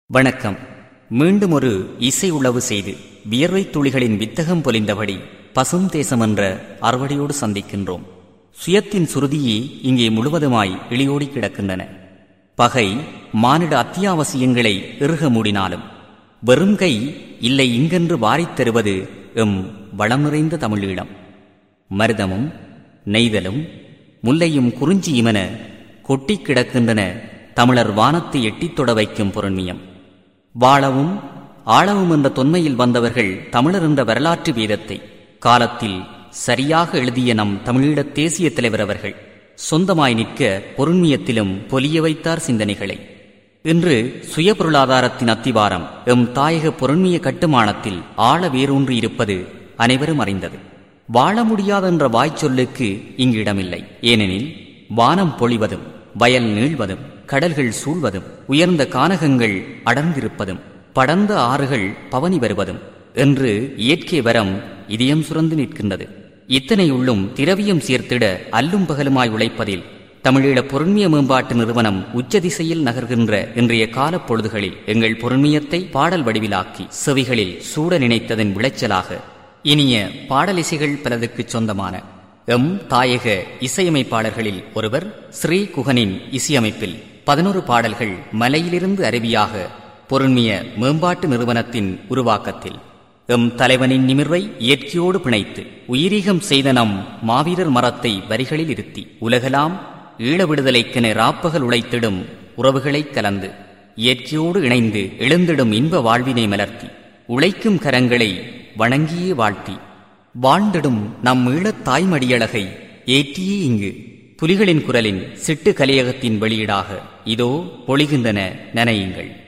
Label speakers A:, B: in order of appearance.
A: வணக்கம் மீண்டும் ஒரு இசை உளவு செய்து வியர்வை துளிகளின் வித்தகம் பொலிந்தபடி பசும் தேசம் என்ற அறுவடையோடு சந்திக்கின்றோம் சுயத்தின் சுருதியே இங்கே முழுவதுமாய் இழியோடி கிடக்கின்றன பகை மானிட அத்தியாவசியங்களை இறுக மூடினாலும் வெறும் கை இல்லை இங்கென்று வாரித் தருவது எம் வளம் நிறைந்த தமிழீழம் மருதமும் நெய்தலும் முல்லையும் குறிஞ்சியுமென கொட்டிக் கிடக்கின்றன தமிழர் வானத்தை எட்டித் தொட வைக்கும் பொருண்மியம் வாழவும் ஆளவும் என்ற தொன்மையில் வந்தவர்கள் தமிழர் என்ற வரலாற்று வேதத்தை காலத்தில் சரியாக எழுதிய நம் தமிழீழத் தேசிய தலைவர் அவர்கள் சொந்தமாய் நிற்க பொருண்மியத்திலும் பொலிய வைத்தார் சிந்தனைகளை இன்று சுய பொருளாதாரத்தின் அத்திவாரம் எம் தாயக பொருண்மிய கட்டுமானத்தில் ஆழ வேரூன்றி இருப்பது அனைவரும் அறிந்தது வாழ முடியாதென்ற வாய்ச்சொல்லுக்கு இங்கு இடமில்லை ஏனெனில் வானம் பொழிவதும் வயல் நீள்வதும் கடல்கள் சூழ்வதும் உயர்ந்த கானகங்கள் அடர்ந்திருப்பதும் படர்ந்த ஆறுகள் பவனி வருவதும் என்று இயற்கை வரம் இதயம் சுரந்து நிற்கின்றது இத்தனை உள்ளும் திரவியம் சேர்த்திட அல்லும் பகலுமாய் உழைப்பதில் தமிழீழ பொருண்மிய மேம்பாட்டு நிறுவனம் உச்ச திசையில் நகர்கின்ற இன்றைய காலப் பொழுதுகளில் எங்கள் பொருண்மியத்தை பாடல் வடிவிலாக்கி செவிகளில் சூட நினைத்ததன் விளைச்சலாக இனிய பாடலிசைகள் பலதுக்குச் சொந்தமான எம் தாயக இசையமைப்பாளர்களில் ஒருவர் ஸ்ரீ குகனின் இசையமைப்பில் பதினோரு பாடல்கள் மலையிலிருந்து அருவியாக பொருண்மிய மேம்பாட்டு நிறுவனத்தின் உருவாக்கத்தில் எம் தலைவனின் நிமிர்வை இயற்கையோடு பிணைத்து உயிரீகம் செய்த நம் மாவீரர் மரத்தை வரிகளில் இருத்தி உலகலாம் ஈழ விடுதலைக்கென ராப்பகல் உழைத்திடும் உறவுகளைக் கலந்து இயற்கையோடு இணைந்து எழுந்திடும் இன்ப வாழ்வினை மலர்த்தி உழைக்கும் கரங்களை வணங்கியே வாழ்த்தி வாழ்ந்திடும் நம் ஈழத் தாய்மடியழகை ஏற்றியே இங்கு புலிகளின் குரலின் சிட்டு கலையகத்தின் வெளியீடாக இதோ பொழிகின்றன நனையுங்கள்